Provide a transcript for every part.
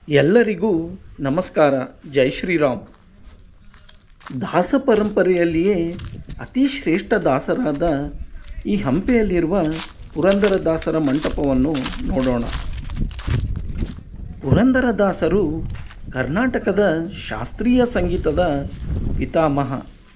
ಎಲ್ಲರಿಗೂ ನಮಸ್ಕಾರ ಜೈ ಶ್ರೀರಾಮ್ ದಾಸ ಪರಂಪರೆಯಲ್ಲಿಯೇ ಅತಿ ಶ್ರೇಷ್ಠ ದಾಸರಾದ ಈ ಹಂಪೆಯಲ್ಲಿರುವ ಪುರಂದರ ದಾಸರ ಮಂಟಪವನ್ನು ನೋಡೋಣ ಪುರಂದರ ದಾಸರು ಕರ್ನಾಟಕದ ಶಾಸ್ತ್ರೀಯ ಸಂಗೀತದ ಪಿತಾಮಹ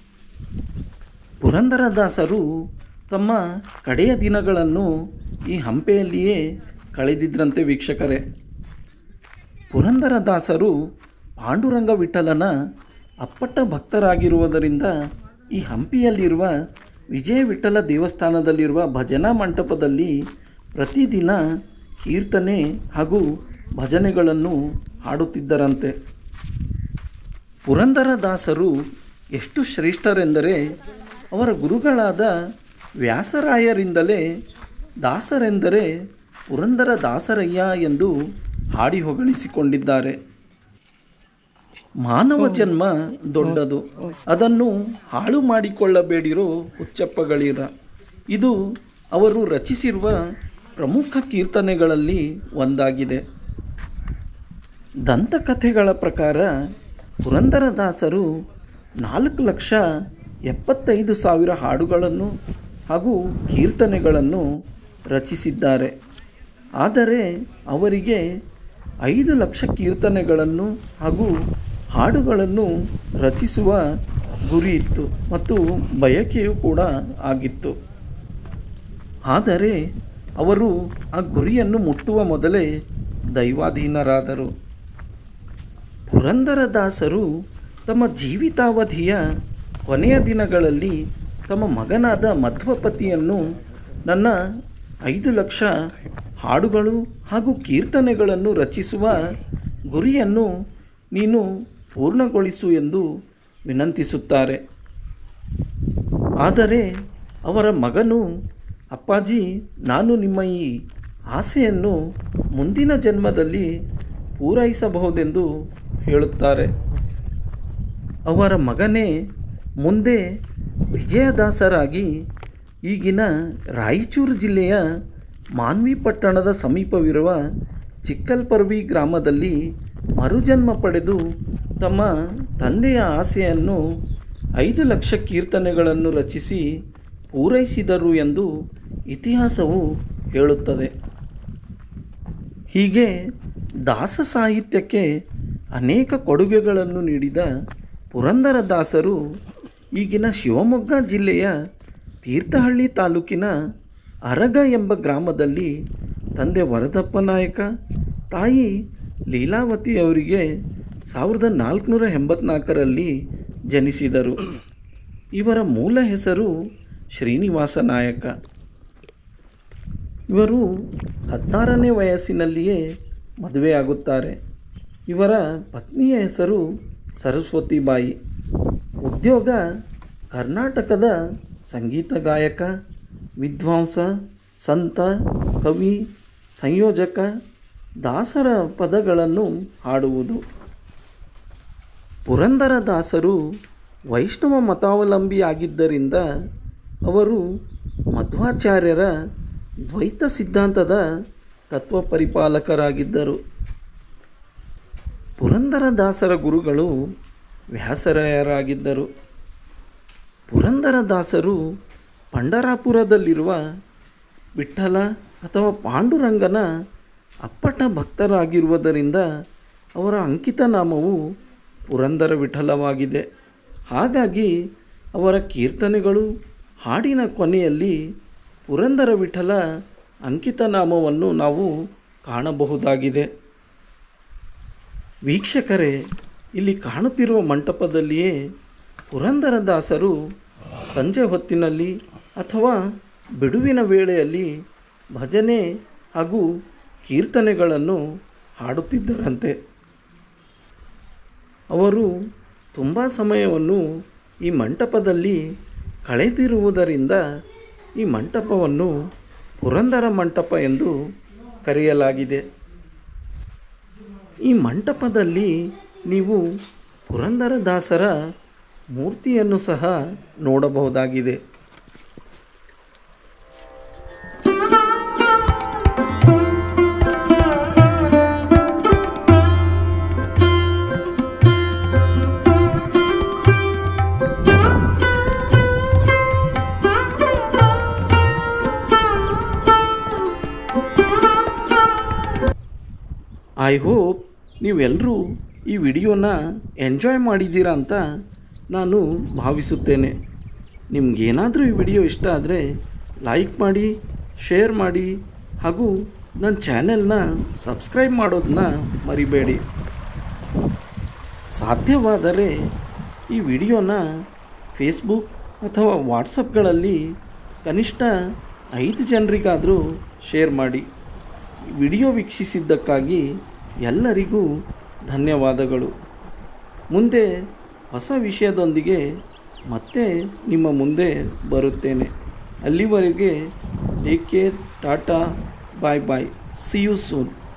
ಪುರಂದರದಾಸರು ತಮ್ಮ ಕಡೆಯ ದಿನಗಳನ್ನು ಈ ಹಂಪೆಯಲ್ಲಿಯೇ ಕಳೆದಿದ್ರಂತೆ ವೀಕ್ಷಕರೇ ಪುರಂದರದಾಸರು ಪಾಂಡುರಂಗ ವಿಠಲನ ಅಪ್ಪಟ ಭಕ್ತರಾಗಿರುವುದರಿಂದ ಈ ಹಂಪಿಯಲ್ಲಿರುವ ವಿಜಯ ವಿಠಲ ದೇವಸ್ಥಾನದಲ್ಲಿರುವ ಭಜನಾ ಮಂಟಪದಲ್ಲಿ ಪ್ರತಿದಿನ ಕೀರ್ತನೆ ಹಾಗೂ ಭಜನೆಗಳನ್ನು ಹಾಡುತ್ತಿದ್ದರಂತೆ ಪುರಂದರದಾಸರು ಎಷ್ಟು ಶ್ರೇಷ್ಠರೆಂದರೆ ಅವರ ಗುರುಗಳಾದ ವ್ಯಾಸರಾಯರಿಂದಲೇ ದಾಸರೆಂದರೆ ಪುರಂದರ ದಾಸರಯ್ಯ ಎಂದು ಹಾಡಿ ಹೊಗಳಿಸಿಕೊಂಡಿದ್ದಾರೆ ಮಾನವ ಜನ್ಮ ದೊಡ್ಡದು ಅದನ್ನು ಹಾಳು ಮಾಡಿಕೊಳ್ಳಬೇಡಿರೋ ಹುಚ್ಚಪ್ಪಗಳಿರ ಇದು ಅವರು ರಚಿಸಿರುವ ಪ್ರಮುಖ ಕೀರ್ತನೆಗಳಲ್ಲಿ ಒಂದಾಗಿದೆ ದಂತಕಥೆಗಳ ಪ್ರಕಾರ ಪುರಂದರದಾಸರು ನಾಲ್ಕು ಲಕ್ಷ ಎಪ್ಪತ್ತೈದು ಸಾವಿರ ಹಾಡುಗಳನ್ನು ಹಾಗೂ ಕೀರ್ತನೆಗಳನ್ನು ರಚಿಸಿದ್ದಾರೆ ಆದರೆ ಅವರಿಗೆ ಐದು ಲಕ್ಷ ಕೀರ್ತನೆಗಳನ್ನು ಹಾಗೂ ಹಾಡುಗಳನ್ನು ರಚಿಸುವ ಗುರಿ ಇತ್ತು ಮತ್ತು ಬಯಕೆಯೂ ಕೂಡ ಆಗಿತ್ತು ಆದರೆ ಅವರು ಆ ಗುರಿಯನ್ನು ಮುಟ್ಟುವ ಮೊದಲೇ ದೈವಾಧೀನರಾದರು ಪುರಂದರದಾಸರು ತಮ್ಮ ಜೀವಿತಾವಧಿಯ ಕೊನೆಯ ದಿನಗಳಲ್ಲಿ ತಮ್ಮ ಮಗನಾದ ಮಧ್ವಪತಿಯನ್ನು ನನ್ನ ಐದು ಲಕ್ಷ ಹಾಡುಗಳು ಹಾಗೂ ಕೀರ್ತನೆಗಳನ್ನು ರಚಿಸುವ ಗುರಿಯನ್ನು ನೀನು ಪೂರ್ಣಗೊಳಿಸು ಎಂದು ವಿನಂತಿಸುತ್ತಾರೆ ಆದರೆ ಅವರ ಮಗನು ಅಪ್ಪಾಜಿ ನಾನು ನಿಮ್ಮ ಈ ಆಸೆಯನ್ನು ಮುಂದಿನ ಜನ್ಮದಲ್ಲಿ ಪೂರೈಸಬಹುದೆಂದು ಹೇಳುತ್ತಾರೆ ಅವರ ಮಗನೇ ಮುಂದೆ ವಿಜಯದಾಸರಾಗಿ ಈಗಿನ ರಾಯಚೂರು ಜಿಲ್ಲೆಯ ಮಾನ್ವಿ ಪಟ್ಟಣದ ಸಮೀಪವಿರುವ ಚಿಕ್ಕಲ್ಪರ್ವಿ ಗ್ರಾಮದಲ್ಲಿ ಮರುಜನ್ಮ ಪಡೆದು ತಮ್ಮ ತಂದೆಯ ಆಸೆಯನ್ನು ಐದು ಲಕ್ಷ ಕೀರ್ತನೆಗಳನ್ನು ರಚಿಸಿ ಪೂರೈಸಿದರು ಎಂದು ಇತಿಹಾಸವು ಹೇಳುತ್ತದೆ ಹೀಗೆ ದಾಸ ಸಾಹಿತ್ಯಕ್ಕೆ ಅನೇಕ ಕೊಡುಗೆಗಳನ್ನು ನೀಡಿದ ಪುರಂದರದಾಸರು ಈಗಿನ ಶಿವಮೊಗ್ಗ ಜಿಲ್ಲೆಯ ತೀರ್ಥಹಳ್ಳಿ ತಾಲೂಕಿನ ಅರಗ ಎಂಬ ಗ್ರಾಮದಲ್ಲಿ ತಂದೆ ವರದಪ್ಪ ನಾಯಕ ತಾಯಿ ಲೀಲಾವತಿಯವರಿಗೆ ಸಾವಿರದ ನಾಲ್ಕುನೂರ ಎಂಬತ್ನಾಲ್ಕರಲ್ಲಿ ಜನಿಸಿದರು ಇವರ ಮೂಲ ಹೆಸರು ಶ್ರೀನಿವಾಸ ನಾಯಕ ಇವರು ಹದಿನಾರನೇ ವಯಸ್ಸಿನಲ್ಲಿಯೇ ಮದುವೆಯಾಗುತ್ತಾರೆ ಇವರ ಪತ್ನಿಯ ಹೆಸರು ಸರಸ್ವತಿ ಬಾಯಿ ಉದ್ಯೋಗ ಕರ್ನಾಟಕದ ಸಂಗೀತ ಗಾಯಕ ವಿದ್ವಾಂಸ ಸಂತ ಕವಿ ಸಂಯೋಜಕ ದಾಸರ ಪದಗಳನ್ನು ಹಾಡುವುದು ಪುರಂದರದಾಸರು ವೈಷ್ಣವ ಮತಾವಲಂಬಿಯಾಗಿದ್ದರಿಂದ ಅವರು ಮಧ್ವಾಚಾರ್ಯರ ದ್ವೈತ ಸಿದ್ಧಾಂತದ ತತ್ವ ಪರಿಪಾಲಕರಾಗಿದ್ದರು ಪುರಂದರದಾಸರ ಗುರುಗಳು ವ್ಯಾಸರಾಯರಾಗಿದ್ದರು ಪುರಂದರದಾಸರು ಪಂಡರಾಪುರದಲ್ಲಿರುವ ವಿಠ್ಠಲ ಅಥವಾ ಪಾಂಡುರಂಗನ ಅಪ್ಪಟ ಭಕ್ತರಾಗಿರುವುದರಿಂದ ಅವರ ಅಂಕಿತ ನಾಮವು ಪುರಂದರ ವಿಠಲವಾಗಿದೆ ಹಾಗಾಗಿ ಅವರ ಕೀರ್ತನೆಗಳು ಹಾಡಿನ ಕೊನೆಯಲ್ಲಿ ಪುರಂದರ ವಿಠಲ ಅಂಕಿತ ನಾಮವನ್ನು ನಾವು ಕಾಣಬಹುದಾಗಿದೆ ವೀಕ್ಷಕರೇ ಇಲ್ಲಿ ಕಾಣುತ್ತಿರುವ ಮಂಟಪದಲ್ಲಿಯೇ ಪುರಂದರದಾಸರು ಸಂಜೆ ಹೊತ್ತಿನಲ್ಲಿ ಅಥವಾ ಬಿಡುವಿನ ವೇಳೆಯಲ್ಲಿ ಭಜನೆ ಹಾಗೂ ಕೀರ್ತನೆಗಳನ್ನು ಹಾಡುತ್ತಿದ್ದರಂತೆ ಅವರು ತುಂಬ ಸಮಯವನ್ನು ಈ ಮಂಟಪದಲ್ಲಿ ಕಳೆದಿರುವುದರಿಂದ ಈ ಮಂಟಪವನ್ನು ಪುರಂದರ ಮಂಟಪ ಎಂದು ಕರೆಯಲಾಗಿದೆ ಈ ಮಂಟಪದಲ್ಲಿ ನೀವು ಪುರಂದರದಾಸರ ಮೂರ್ತಿಯನ್ನು ಸಹ ನೋಡಬಹುದಾಗಿದೆ ಐ ಹೋಪ್ ನೀವೆಲ್ಲರೂ ಈ ವಿಡಿಯೋನ ಎಂಜಾಯ್ ಮಾಡಿದ್ದೀರಾ ಅಂತ ನಾನು ಭಾವಿಸುತ್ತೇನೆ ನಿಮಗೇನಾದರೂ ಈ ವಿಡಿಯೋ ಇಷ್ಟ ಆದರೆ ಲೈಕ್ ಮಾಡಿ ಶೇರ್ ಮಾಡಿ ಹಾಗೂ ನನ್ನ ಚಾನೆಲ್ನ ಸಬ್ಸ್ಕ್ರೈಬ್ ಮಾಡೋದನ್ನ ಮರಿಬೇಡಿ ಸಾಧ್ಯವಾದರೆ ಈ ವಿಡಿಯೋನ ಫೇಸ್ಬುಕ್ ಅಥವಾ ವಾಟ್ಸಪ್ಗಳಲ್ಲಿ ಕನಿಷ್ಠ ಐದು ಜನರಿಗಾದರೂ ಶೇರ್ ಮಾಡಿ ವಿಡಿಯೋ ವೀಕ್ಷಿಸಿದ್ದಕ್ಕಾಗಿ ಎಲ್ಲರಿಗೂ ಧನ್ಯವಾದಗಳು ಮುಂದೆ ಹೊಸ ವಿಷಯದೊಂದಿಗೆ ಮತ್ತೆ ನಿಮ್ಮ ಮುಂದೆ ಬರುತ್ತೇನೆ ಅಲ್ಲಿವರೆಗೆ take care tata bye bye see you soon